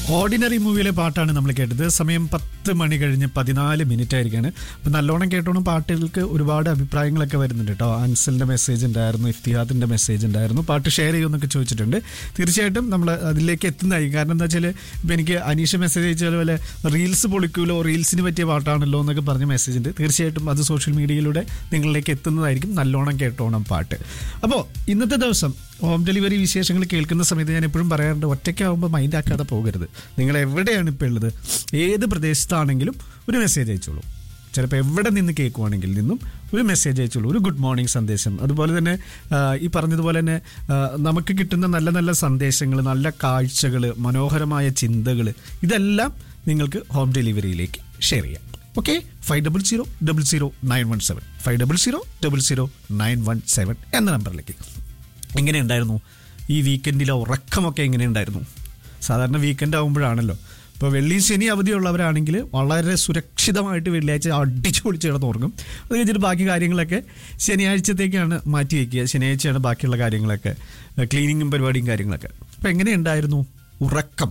ordinary മൂവിയിലെ പാട്ടാണ് നമ്മൾ കേട്ടത് സമയം പത്ത് മണി കഴിഞ്ഞ് പതിനാല് മിനിറ്റ് ആയിരിക്കാണ് അപ്പം നല്ലോണം കേട്ടോണം പാട്ടുകൾക്ക് ഒരുപാട് അഭിപ്രായങ്ങളൊക്കെ വരുന്നുണ്ട് കേട്ടോ അൻസലിൻ്റെ മെസ്സേജ് ഉണ്ടായിരുന്നു ഇഫ്തിഹാദിൻ്റെ മെസ്സേജ് ഉണ്ടായിരുന്നു പാട്ട് ഷെയർ ചെയ്യുമെന്നൊക്കെ ചോദിച്ചിട്ടുണ്ട് തീർച്ചയായിട്ടും നമ്മൾ അതിലേക്ക് എത്തുന്നതായിരിക്കും കാരണം എന്താ വെച്ചാൽ ഇപ്പം എനിക്ക് അനീഷ മെസ്സേജ് അയച്ചാൽ പോലെ റീൽസ് പൊളിക്കൂലോ റീൽസിന് പറ്റിയ പാട്ടാണല്ലോ എന്നൊക്കെ പറഞ്ഞ മെസ്സേജ് ഉണ്ട് തീർച്ചയായിട്ടും അത് സോഷ്യൽ മീഡിയയിലൂടെ നിങ്ങളിലേക്ക് എത്തുന്നതായിരിക്കും നല്ലോണം കേട്ടോണം പാട്ട് അപ്പോൾ ഇന്നത്തെ ദിവസം ഹോം ഡെലിവറി വിശേഷങ്ങൾ കേൾക്കുന്ന സമയത്ത് ഞാൻ എപ്പോഴും പറയാറുണ്ട് ഒറ്റയ്ക്കാവുമ്പോൾ മൈൻഡ് ആക്കാതെ പോകരുത് നിങ്ങൾ എവിടെയാണ് ഇപ്പോൾ ഉള്ളത് ഏത് പ്രദേശത്താണെങ്കിലും ഒരു മെസ്സേജ് അയച്ചോളൂ ചിലപ്പോൾ എവിടെ നിന്ന് കേൾക്കുവാണെങ്കിൽ നിന്നും ഒരു മെസ്സേജ് അയച്ചോളൂ ഒരു ഗുഡ് മോർണിംഗ് സന്ദേശം അതുപോലെ തന്നെ ആ, ഈ പറഞ്ഞതുപോലെ തന്നെ ആ, നമുക്ക് കിട്ടുന്ന നല്ല നല്ല സന്ദേശങ്ങൾ നല്ല കാഴ്ചകൾ മനോഹരമായ ചിന്തകൾ ഇതെല്ലാം നിങ്ങൾക്ക് ഹോം ഡെലിവറിയിലേക്ക് ഷെയർ ചെയ്യാം okay five double zero double zero nine one seven five double zero double zero nine one seven എന്ന നമ്പറിലേക്ക് എങ്ങനെയുണ്ടായിരുന്നു ഈ വീക്കെൻഡിലെ ഉറക്കമൊക്കെ എങ്ങനെയുണ്ടായിരുന്നു സാധാരണ വീക്കെൻഡ് ആകുമ്പോഴാണല്ലോ ഇപ്പോൾ വെള്ളി ശനി അവധിയുള്ളവരാണെങ്കിൽ വളരെ സുരക്ഷിതമായിട്ട് വെള്ളിയാഴ്ച അടിച്ചു പൊളിച്ച് കിടന്നുറങ്ങും അത് കഴിഞ്ഞിട്ട് ബാക്കി കാര്യങ്ങളൊക്കെ ശനിയാഴ്ചത്തേക്കാണ് മാറ്റി വയ്ക്കുക ശനിയാഴ്ചയാണ് ബാക്കിയുള്ള കാര്യങ്ങളൊക്കെ ക്ലീനിങ്ങും പരിപാടിയും കാര്യങ്ങളൊക്കെ അപ്പോൾ എങ്ങനെയുണ്ടായിരുന്നു ഉറക്കം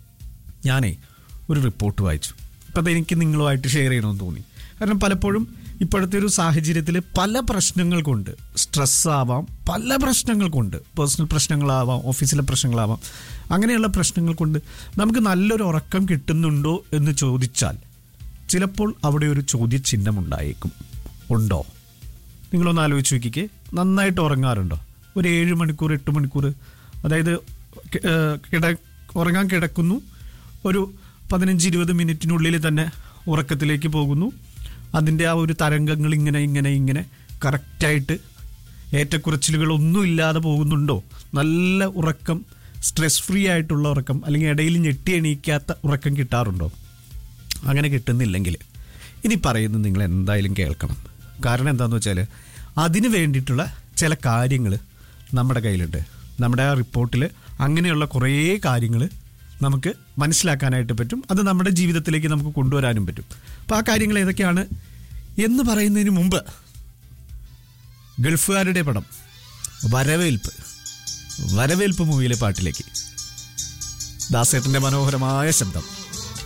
ഞാനേ ഒരു റിപ്പോർട്ട് വായിച്ചു അപ്പം അതെനിക്ക് നിങ്ങളുമായിട്ട് ഷെയർ ചെയ്യണമെന്ന് തോന്നി കാരണം പലപ്പോഴും ഇപ്പോഴത്തെ ഒരു സാഹചര്യത്തിൽ പല പ്രശ്നങ്ങൾ കൊണ്ട് സ്ട്രെസ് ആവാം പല പ്രശ്നങ്ങൾ കൊണ്ട് പേഴ്സണൽ പ്രശ്നങ്ങളാവാം ഓഫീസിലെ പ്രശ്നങ്ങളാവാം അങ്ങനെയുള്ള പ്രശ്നങ്ങൾ കൊണ്ട് നമുക്ക് നല്ലൊരു ഉറക്കം കിട്ടുന്നുണ്ടോ എന്ന് ചോദിച്ചാൽ ചിലപ്പോൾ അവിടെ ഒരു ചോദ്യചിഹ്നം ഉണ്ടായേക്കും ഉണ്ടോ നിങ്ങളൊന്ന് ആലോചിച്ച് നോക്കിക്കേ നന്നായിട്ട് ഉറങ്ങാറുണ്ടോ ഒരു ഏഴ് മണിക്കൂർ എട്ട് മണിക്കൂർ അതായത് കി- ഏഹ് കിട ഉറങ്ങാൻ കിടക്കുന്നു ഒരു പതിനഞ്ച് ഇരുപത് മിനിറ്റിനുള്ളിൽ തന്നെ ഉറക്കത്തിലേക്ക് പോകുന്നു അതിൻ്റെ ആ ഒരു തരംഗങ്ങൾ ഇങ്ങനെ ഇങ്ങനെ ഇങ്ങനെ കറക്റ്റായിട്ട് ഏറ്റക്കുറച്ചിലുകളൊന്നും ഇല്ലാതെ പോകുന്നുണ്ടോ നല്ല ഉറക്കം സ്ട്രെസ് ഫ്രീ ആയിട്ടുള്ള ഉറക്കം അല്ലെങ്കിൽ ഇടയിൽ ഞെട്ടി എണീക്കാത്ത ഉറക്കം കിട്ടാറുണ്ടോ അങ്ങനെ കിട്ടുന്നില്ലെങ്കിൽ ഇനി പറയുന്നത് നിങ്ങൾ എന്തായാലും കേൾക്കണം കാരണം എന്താണെന്ന് വെച്ചാൽ അതിന് വേണ്ടിയിട്ടുള്ള ചില കാര്യങ്ങൾ നമ്മുടെ കയ്യിലുണ്ട് നമ്മുടെ ആ റിപ്പോർട്ടിൽ അങ്ങനെയുള്ള കുറേ കാര്യങ്ങൾ നമുക്ക് മനസ്സിലാക്കാനായിട്ട് പറ്റും അത് നമ്മുടെ ജീവിതത്തിലേക്ക് നമുക്ക് കൊണ്ടുവരാനും പറ്റും അപ്പോൾ ആ കാര്യങ്ങൾ ഏതൊക്കെയാണ് എന്ന് പറയുന്നതിന് മുമ്പ് ഗൾഫുകാരുടെ പടം വരവേൽപ്പ് വരവേൽപ്പ് മൂവിയിലെ പാട്ടിലേക്ക് ദാസേട്ടൻ്റെ മനോഹരമായ ശബ്ദം